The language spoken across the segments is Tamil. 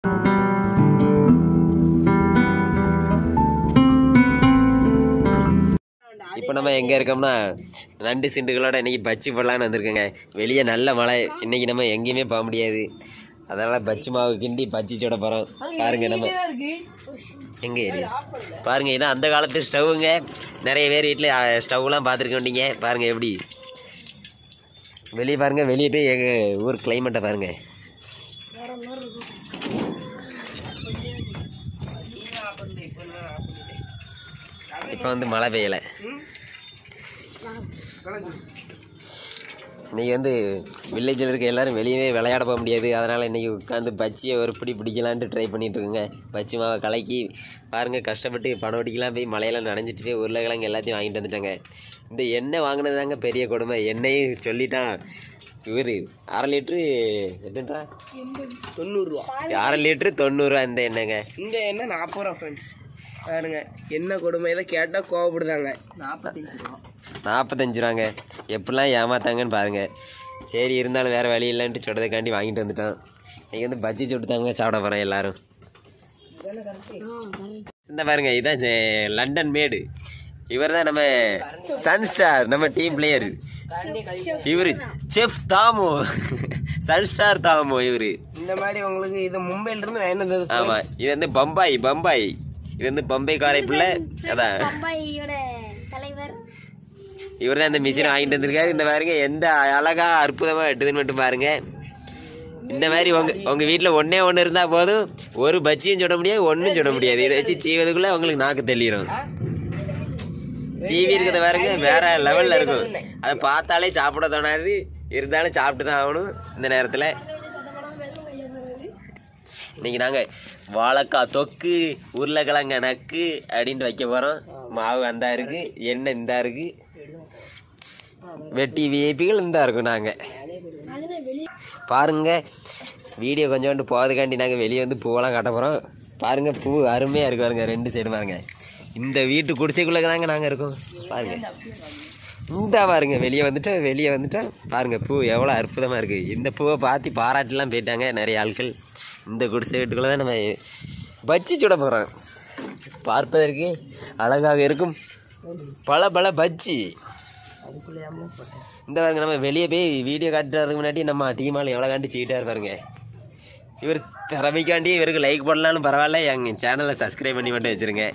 இப்போ நம்ம எங்கே இருக்கோம்னா நண்டு சிண்டுகளோட இன்னைக்கு பச்சி போடலான்னு வந்திருக்கோங்க வெளியே நல்ல மழை இன்னைக்கு நம்ம எங்கேயுமே போக முடியாது அதனால பச்சி மாவு கிண்டி பச்சி சுட போகிறோம் பாருங்க நம்ம எங்கே ஏரியா பாருங்க இதான் அந்த காலத்து ஸ்டவ்வுங்க நிறைய பேர் வீட்டில் ஸ்டவ்லாம் பார்த்துருக்க வேண்டிங்க பாருங்க எப்படி வெளியே பாருங்க வெளியே போய் எங்கள் ஊர் கிளைமேட்டை பாருங்க இப்போ வந்து மழை பெய்யலை இன்னைக்கு வந்து வில்லேஜில் இருக்க எல்லாரும் வெளியவே விளையாட போக முடியாது அதனால் இன்றைக்கி உட்காந்து பச்சியை ஒரு பிடி பிடிக்கலான்ட்டு ட்ரை பண்ணிட்டு இருக்குங்க பச்சி மாவை கலக்கி பாருங்கள் கஷ்டப்பட்டு படம் பிடிக்கலாம் போய் மழையெல்லாம் நனைஞ்சிட்டு போய் உருளைக்கிழங்கு எல்லாத்தையும் வாங்கிட்டு வந்துட்டாங்க இந்த எண்ணெய் வாங்கினது தாங்க பெரிய கொடுமை எண்ணெயும் சொல்லிட்டான் இவர் அரை லிட்ரு எப்படின்றா தொண்ணூறுரூவா அரை லிட்ரு தொண்ணூறுரூவா இந்த எண்ணெய்ங்க இந்த எண்ணெய் நாற்பது ரூபா ஃப்ரெண்ட்ஸ் பாருங்க என்ன கொடுமை இதை கேட்டால் கோவப்படுதாங்க நாற்பத்தஞ்சு ரூபா நாற்பத்தஞ்சு ரூபாங்க எப்படிலாம் ஏமாத்தாங்கன்னு பாருங்க சரி இருந்தாலும் வேறு வழி இல்லைன்ட்டு சுடுறதுக்காண்டி வாங்கிட்டு வந்துட்டோம் இன்னைக்கு வந்து பஜ்ஜி சுட்டு தாங்க சாப்பிட போகிறோம் எல்லாரும் இந்த பாருங்க இதான் ஜெ- லண்டன் மேடு இவர் தான் நம்ம சன் ஸ்டார் நம்ம டீம் பிளேயர் இவர் chef Damu Sun Star Damu இவர் இந்த மாதிரி உங்களுக்கு இது மும்பையில இருந்து வேணுது ஆமா இது வந்து பம்பாய் பம்பாய் இது வந்து பம்பை காரை பிள்ளை அதான் பம்பாயோட தலைவர் இவர் தான் இந்த மிஷினை வாங்கிட்டு வந்திருக்காரு இந்த பாருங்க எந்த அழகா அற்புதமா வெட்டுதுன்னு மட்டும் பாருங்க இந்த மாதிரி உங்க உங்க வீட்டுல ஒண்ணே ஒண்ணு இருந்தா போதும் ஒரு பச்சியும் சுட முடியாது ஒண்ணும் சுட முடியாது இதை வச்சு சீவதுக்குள்ள உங்களுக்கு நாக்கு தெளிரும் சீவி இருக்கிறத பாருங்க வேற லெவல்ல இருக்கும் அதை பார்த்தாலே சாப்பிட தோணாது இருந்தாலும் சாப்பிட்டு தான் ஆகணும் இந்த நேரத்துல இன்னைக்கு நாங்க வாழைக்காய் தொக்கு உருளைக்கிழங்க நக்கு அப்படின்ட்டு வைக்க போறோம் மாவு அந்த இருக்கு எண்ணெய் இந்த இருக்கு வெட்டி விஐபிகள் இந்த இருக்கும் நாங்க பாருங்க வீடியோ கொஞ்சோண்டு போகிறதுக்காண்டி நாங்கள் வெளியே வந்து பூவெல்லாம் காட்ட போகிறோம் பாருங்க பூ அருமையாக இருக்கு பாருங்க ரெண்டு சைடு பாருங்க இந்த வீட்டு குடிசைக்குள்ளே தாங்க நாங்கள் இருக்கோம் பாருங்க இந்த பாருங்க வெளியே வந்துட்டு வெளியே வந்துட்டு பாருங்க பூ எவ்வளோ அற்புதமாக இருக்குது இந்த பூவை பார்த்து பாராட்டிலாம் போயிட்டாங்க நிறைய ஆட்கள் இந்த குடிசை வீட்டுக்குள்ளே தான் நம்ம பச்சி சுட போகிறோம் பார்ப்பதற்கு அழகாக இருக்கும் பல பல பஜ்ஜி இந்த பாருங்க நம்ம வெளியே போய் வீடியோ காட்டுறதுக்கு முன்னாடி நம்ம டீமால் எவ்வளோ காண்டி சீட்டாக இருப்பாருங்க இவர் திறமைக்காண்டி இவருக்கு லைக் பண்ணலாலும் பரவாயில்ல எங்கள் சேனலை சப்ஸ்கிரைப் பண்ணி மட்டும் வச்சுருங்க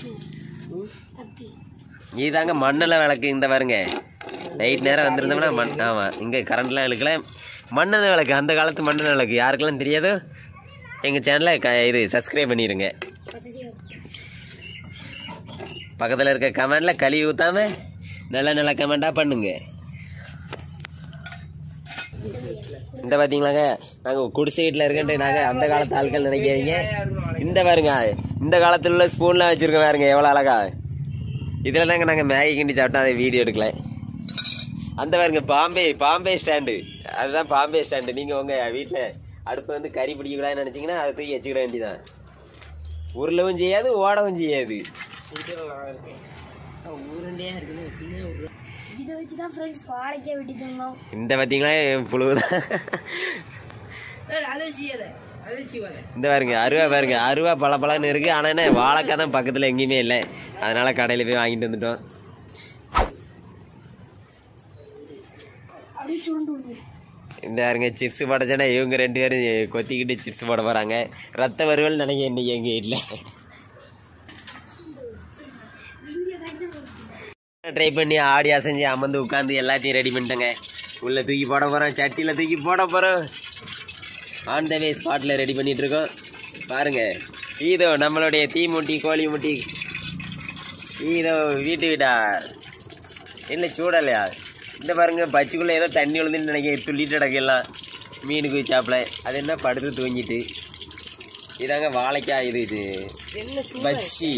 இதாங்க மண்ணில் விளக்கு இந்த பாருங்க நைட் நேரம் வந்திருந்தோம்னா மண் ஆமாம் இங்கே கரண்ட்லாம் இழுக்கல மண்ணெண்ணெய் விளக்கு அந்த காலத்து மண்ணெண்ணெய் விளக்கு யாருக்கெல்லாம் தெரியாதோ எங்கள் சேனலை க இது சப்ஸ்கிரைப் பண்ணிடுங்க பக்கத்தில் இருக்க கமெண்டில் கழுவி ஊற்றாம நல்ல நல்ல கமெண்டாக பண்ணுங்க இந்த பார்த்தீங்களாங்க நாங்கள் குடிசை வீட்டில் இருக்கன்ட்டு நாங்கள் அந்த காலத்து ஆட்கள் நினைக்காதீங்க இந்த பாருங்க இந்த காலத்தில் உள்ள ஸ்பூன்லாம் வச்சுருக்கோம் பாருங்க எவ்வளோ அழகா இதில் தாங்க நாங்கள் மேகி கிண்டி சாப்பிட்டோம் அதை வீடியோ எடுக்கல அந்த பாருங்க பாம்பே பாம்பே ஸ்டாண்டு அதுதான் பாம்பே ஸ்டாண்டு நீங்கள் உங்கள் வீட்டில் அடுப்பு வந்து கறி பிடிக்கக்கூடாதுன்னு நினச்சிங்கன்னா அதை தூக்கி வச்சுக்கிட வேண்டியதான் உருளவும் செய்யாது ஓடவும் செய்யாது ஊரண்டியா இருக்குது இதை வச்சு தான் ஃப்ரெண்ட்ஸ் வாழைக்காய் வெட்டி தந்தோம் இந்த பார்த்தீங்களா புழு தான் அதை செய்யாத அதை செய்வாத இந்த பாருங்க அருவா பாருங்க அருவா பல பலன்னு இருக்கு ஆனால் என்ன வாழைக்காய் தான் பக்கத்தில் எங்கேயுமே இல்லை அதனால கடையில் போய் வாங்கிட்டு வந்துட்டோம் இந்த பாருங்க சிப்ஸ் போட சொன்னா இவங்க ரெண்டு பேரும் கொத்திக்கிட்டு சிப்ஸ் போட போறாங்க ரத்த வறுவல் நினைக்க இன்னைக்கு எங்க வீட்டில் ட்ரை பண்ணி ஆடி அசைஞ்சு அமர்ந்து உட்காந்து எல்லாத்தையும் ரெடி பண்ணிட்டேங்க உள்ள தூக்கி போட போறோம் சட்டியில் தூக்கி போட போறோம் ஆன் த வே ஸ்பாட்டில் ரெடி பண்ணிட்டு இருக்கோம் பாருங்க இதோ நம்மளுடைய தீ முட்டி கோழி முட்டி இதோ வீட்டு வீடா இல்லை சூடலையா இந்த பாருங்க பச்சுக்குள்ளே ஏதோ தண்ணி விழுந்துன்னு நினைக்க துள்ளிட்டு கிடக்கலாம் மீனுக்கு சாப்பிட அது என்ன படுத்து தூங்கிட்டு இதாங்க வாழைக்காய் இது இது பச்சி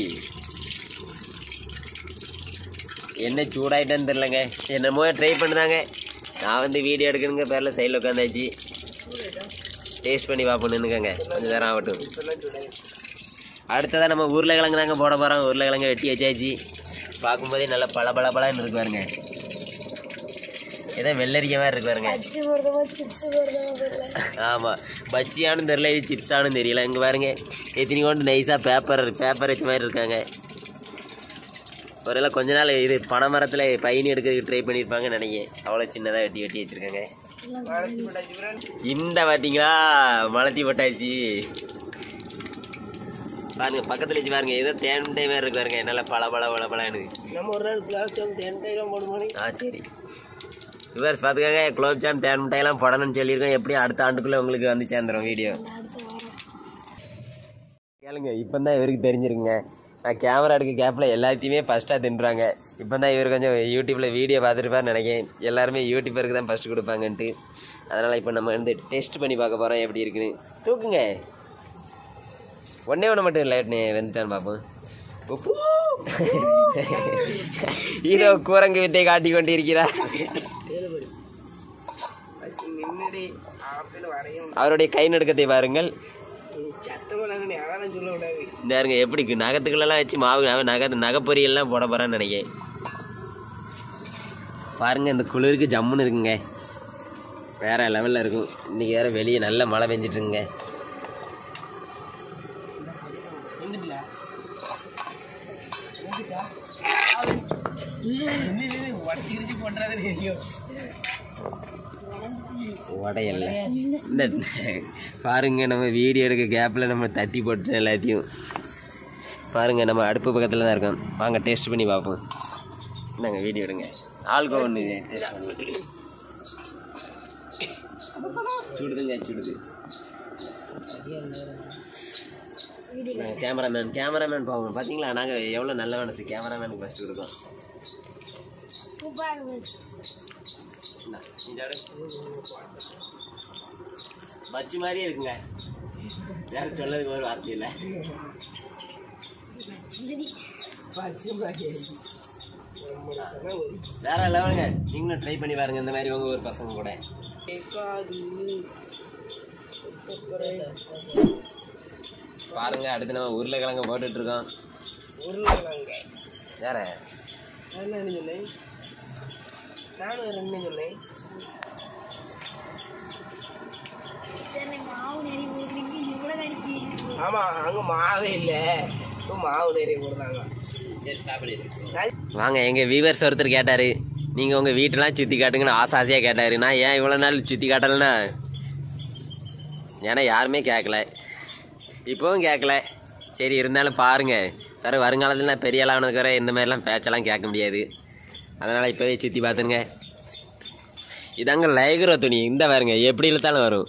என்ன சூடாயிட்டேன்னு தெரிலங்க என்னமோ ட்ரை பண்ணுதாங்க நான் வந்து வீடியோ எடுக்கணுங்க பேரில் சைடில் உட்காந்தாச்சு டேஸ்ட் பண்ணி பார்ப்போம் நின்றுக்கங்க கொஞ்சம் நேரம் ஆகட்டும் அடுத்ததாக நம்ம உருளைக்கிழங்கு தாங்க போட போகிறோம் உருளைக்கிழங்கு வெட்டி வச்சாச்சு பார்க்கும்போதே நல்லா பல பல பலன்னு இருக்கு பாருங்க ஏதோ வெள்ளரிக்க மாதிரி இருக்கு பாருங்க அச்சு போடுறதோ சிப்ஸ் போடுறதோ தெரியல ஆமாம் பச்சியானு தெரியல இது சிப்ஸானு தெரியல இங்கே பாருங்க எத்தனை கொண்டு நைஸாக பேப்பர் பேப்பர் வச்ச மாதிரி இருக்காங்க ஒருவேளை கொஞ்ச நாள் இது பனைமரத்தில் பயணி எடுக்கிறதுக்கு ட்ரை பண்ணியிருப்பாங்கன்னு நினைக்கிறேன் அவ்வளோ சின்னதாக வெட்டி வெட்டி வச்சுருக்காங்க வளர்ச்சி போட்டாச்சு ஃப்ரெண்ட்ஸ் இந்த பார்த்தீங்களா மலத்தி போட்டாச்சு பாருங்க பக்கத்தில் வச்சு பாருங்க ஏதோ தேன் மிட்டாய் மாதிரி இருக்கு பாருங்க நல்லா பல பல பல பலன்னு நம்ம ஒரு நாள் குலாப் ஜாம் தேன்டாயிரம் போடுவோம் ஆ சரி விவர்ஸ் பார்த்துக்கோங்க குலோப் ஜாம் தேன் மிட்டாயெல்லாம் போடணும்னு சொல்லியிருக்கோம் எப்படி அடுத்த ஆண்டுக்குள்ளே உங்களுக்கு வந்து சேர்ந்துடும் வீடியோ கேளுங்க இப்போ தான் இவருக்கு தெரிஞ்சிருக்குங்க நான் கேமரா எடுக்க கேப்பில் எல்லாத்தையுமே ஃபஸ்ட்டாக தின்றாங்க இப்போ தான் இவர் கொஞ்சம் யூடியூப்பில் வீடியோ பார்த்துருப்பாருன்னு நினைக்கிறேன் எல்லாருமே யூடியூபருக்கு தான் ஃபஸ்ட்டு கொடுப்பாங்கன்ட்டு அதனால் இப்போ நம்ம வந்து டெஸ்ட் பண்ணி பார்க்க போகிறோம் எப்படி இருக்குன்னு தூக்குங்க ஒன்றே ஒன்று மட்டும் இல்லை வெந்துட்டான்னு பார்ப்போம் உப்பு இதோ கூரங்கு வித்தை காட்டி கொண்டு இருக்கிறார் நின்னுடி ஆப்பிள் வரையும் அவருடைய கை நடுக்கத்தை பாருங்கள் சத்தமெல்லாம் நீ யாரும் சொல்ல விடாது இந்த பாருங்க எப்படி இருக்கு? நகத்துக்குள்ளெல்லாம் வச்சு மாவு நகை நகை நகைப்பொரியெல்லாம் போட போகிறான்னு நினைக்கிறேன் பாருங்க இந்த குளிருக்கு ஜம்முன்னு இருக்குங்க வேற லெவலில் இருக்கும் இன்னைக்கு வேற வெளியே நல்ல மழை பெஞ்சிட்டு இருக்குங்க வந்துட்டல உடச்சி கிடிச்சு போட்டுறாது தெரியும் உடையல்ல இந்த பாருங்க நம்ம வீடியோ எடுக்க கேப்பில் நம்ம தட்டி போட்டு எல்லாத்தையும் பாருங்க நம்ம அடுப்பு பக்கத்தில் தான் இருக்கோம் வாங்க டேஸ்ட் பண்ணி பார்ப்போம் நாங்கள் வீடியோ எடுங்க ஆளுக்கு ஒன்று டேஸ்ட் பண்ணி சுடுதுங்க சுடுது கேமராமேன் கேமராமேன் பாவம் பார்த்தீங்களா நாங்கள் எவ்வளோ நல்ல மனசு கேமராமேனுக்கு ஃபஸ்ட்டு கொடுக்கோம் சூப்பராக இருக்கு இந்தா, இந்த எடு. பச்சி மாதிரியே இருக்குங்க யாரும் சொல்லதுக்கு ஒரு வார்த்தை இல்லை பச்சை மாதிரி வேற லெவலுங்க நீங்களும் ட்ரை பண்ணி பாருங்க இந்த மாதிரி உங்க ஒரு பசங்க கூட கேட்காது பாருங்க அடுத்து நம்ம உருளைக்கிழங்கு போட்டுட்டு இருக்கோம் உருளைக்கிழங்க வேற நான் என்ன சொன்னேன் நானும் வேற என்ன சொன்னேன் சரி மாவு நெறி போடுறீங்க இவ்வளோ கடிக்கு ஆமா அங்க மாவே இல்ல இப்போ மாவு நிறைய போடுறாங்க வாங்க எங்க வியூவர்ஸ் ஒருத்தர் கேட்டாரு நீங்க உங்க வீட்டெல்லாம் சுத்தி காட்டுங்கன்னு ஆசை ஆசையா கேட்டாரு நான் ஏன் இவ்வளவு நாள் சுத்தி காட்டலன்னா ஏன்னா யாருமே கேட்கல இப்போவும் கேட்கல சரி இருந்தாலும் பாருங்க வேற வருங்காலத்தில் நான் பெரிய ஆளானதுக்கு வர இந்த மாதிரிலாம் பேச்செல்லாம் கேட்க முடியாது அதனால் இப்போவே சுற்றி பார்த்துருங்க இதாங்க லைக்ரோ துணி இந்த பாருங்க எப்படி இழுத்தாலும் வரும்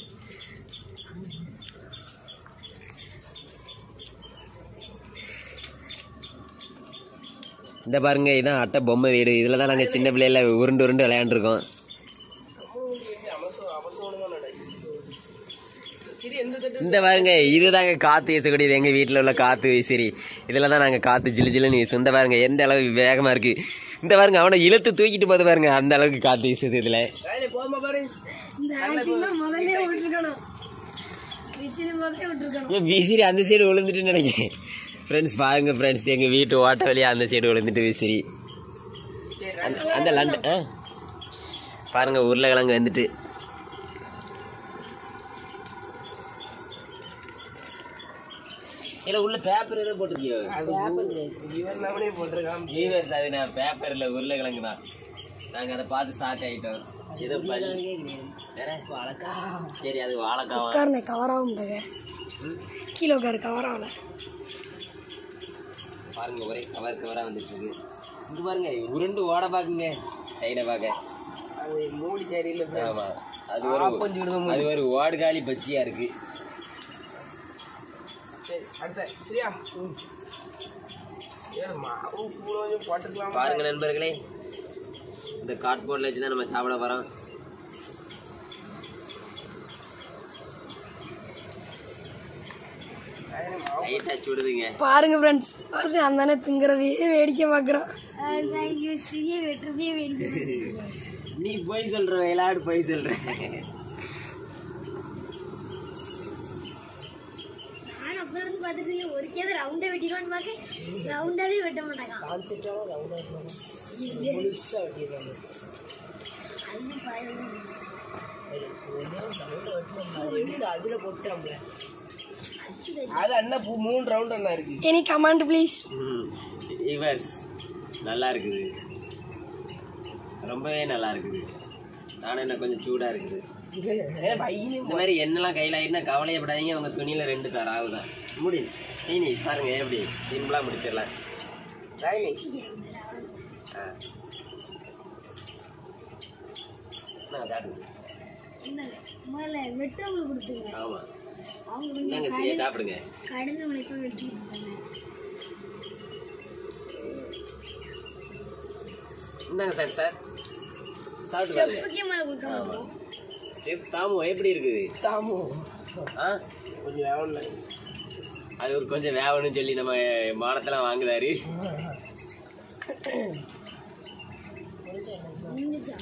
இந்த பாருங்க இதான் அட்டை பொம்மை வீடு இதில் தான் நாங்கள் சின்ன பிள்ளையில உருண்டு உருண்டு விளையாண்டுருக்கோம் சரி எந்த தட்டு இந்த பாருங்க இதுதாங்க காற்று வீசக்கூடியது எங்கள் வீட்டில் உள்ள காற்று விசிறி இதில் தான் நாங்கள் காற்று ஜிலு ஜிலுன்னு வீசும் இந்த பாருங்க எந்த அளவு வேகமாக இருக்குது இந்த பாருங்க அவனை இழுத்து தூக்கிட்டு போது பாருங்க அந்த அளவுக்கு காற்று வீசுது இதில் வேலை போமா பாரு இந்த ஆக்டிங் தான் முதல்ல விட்டுருக்கணும் விசிறி முதல்ல விட்டுருக்கணும் ஏன் விசிறி அந்த சைடு விழுந்துட்டுன்னு நினைக்கிறேன் ஃப்ரெண்ட்ஸ் பாருங்க ஃப்ரெண்ட்ஸ் எங்கள் வீட்டு ஓட்ட வழியாக அந்த சைடு விழுந்துட்டு விசிறி சரி அந்த அந்த லண்டன் ஆ பாருங்க உருளைக்கிழங்கு வந்துட்டு இல்லை உள்ள பேப்பர் ஏதோ போட்டிருக்கியோ அது இவன் நம்மளே போட்டிருக்கான் ஈவர்ஸ் அது நான் பேப்பரில் உருளைக்கிழங்கு தான் நாங்கள் அதை பார்த்து ஷாக் ஆகிட்டோம் ஏதோ வாழைக்கா சரி அது வாழைக்காவா உட்காருங்க கவராகும் பாருங்க கீழே உட்காரு கவராகல பாருங்க ஒரே கவர் கவராக வந்துட்டு இருக்கு இங்க பாருங்க உருண்டு ஓட பாக்குங்க சைடை பார்க்க அது மூடி சரியில்லை ஆமா அது ஒரு ஆப்பம் சுடுது அது ஒரு ஓடுகாலி பச்சியா இருக்கு சரி அடுத்த சரியா ஏன் மாவு கூட கொஞ்சம் போட்டுக்கலாம் பாருங்க நண்பர்களே இந்த கார்ட்போர்டில் வச்சு தான் நம்ம சாப்பிட போறோம் லைட்டாக சுடுதுங்க பாருங்க ஃப்ரெண்ட்ஸ் அது அந்தானே திங்கிறதையே வேடிக்கை பார்க்குறோம் சிறிய வெட்டுறதே வேடிக்கை நீ போய் சொல்ற விளையாடு போய் சொல்ற நான் அப்போ இருந்து பார்த்துட்டு ஒரு கேது ரவுண்டை வெட்டிடுவான்னு பார்க்க ரவுண்டாவே வெட்ட மாட்டாங்க கான்செப்டாக ரவுண்டாக முழுசாக வெட்டிடுறாங்க அதுல போட்டாம்ல அது அண்ணா பூ மூணு ரவுண்ட் அண்ணா இருக்கு எனி கமாண்ட் ப்ளீஸ் இவர்ஸ் நல்லா இருக்குது ரொம்பவே நல்லா இருக்குது நானும் என்ன கொஞ்சம் சூடா இருக்குது பையனே இந்த மாதிரி என்னெல்லாம் கையில் ஆகிட்டுனா கவலையப்படாதீங்க உங்க துணியில ரெண்டு தர ஆகுதான் முடிஞ்சு இனி பாருங்க எப்படி சிம்பிளா முடிச்சிடலாம் ஆ நான் காட்டுங்க முதல்ல வெட்டவங்களுக்கு கொடுத்துங்க ஆமா அவங்க இந்தாங்க சரியா சாப்பிடுங்க கடின உழைப்பை வெட்டி கொடுத்தாங்க இந்தாங்க சார் சார் சாப்பிட்டு பாருங்க முக்கியமாக கொடுக்க ஆமா செஃப் தாமு எப்படி இருக்குது தாமோ ஆ கொஞ்சம் வேவன்ல அது ஒரு கொஞ்சம் வேவணும்னு சொல்லி நம்ம மானத்தெல்லாம் வாங்குதாரு முடிஞ்சிச்சா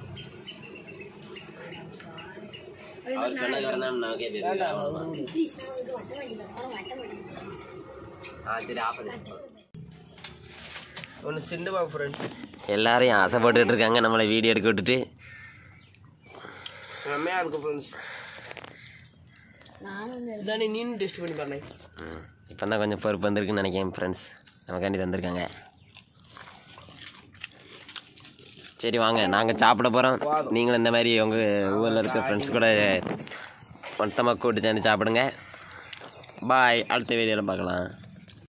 அவர் சொன்னது வரதான் நமக்கே தெரியும் ஆமா. ப்ளீஸ் நான் வந்து வட்ட மாட்டேன் வர வட்ட மாட்டேன் ஆ சரி ஆஃப் பண்ணு ஒன்று சிண்டுமா ஃப்ரெண்ட்ஸ் எல்லாரையும் ஆசைப்பட்டுட்டு இருக்காங்க நம்மளை வீடியோ எடுக்க விட்டுட்டு செம்மையாக இருக்கும் ஃப்ரெண்ட்ஸ் நானும் இதானே நீனும் டெஸ்ட் பண்ணி பாருங்க இப்போ தான் கொஞ்சம் பொறுப்பு வந்திருக்குன்னு நினைக்கிறேன் ஃப்ரெண்ட்ஸ் நமக்காண்டி தந்திருக்காங்க சரி வாங்க நாங்கள் சாப்பிட போகிறோம் நீங்களும் இந்த மாதிரி உங்கள் ஊரில் இருக்க ஃப்ரெண்ட்ஸ் கூட மொத்தமாக கூட்டு சேர்ந்து சாப்பிடுங்க பாய் அடுத்த வீடியோவில் பார்க்கலாம்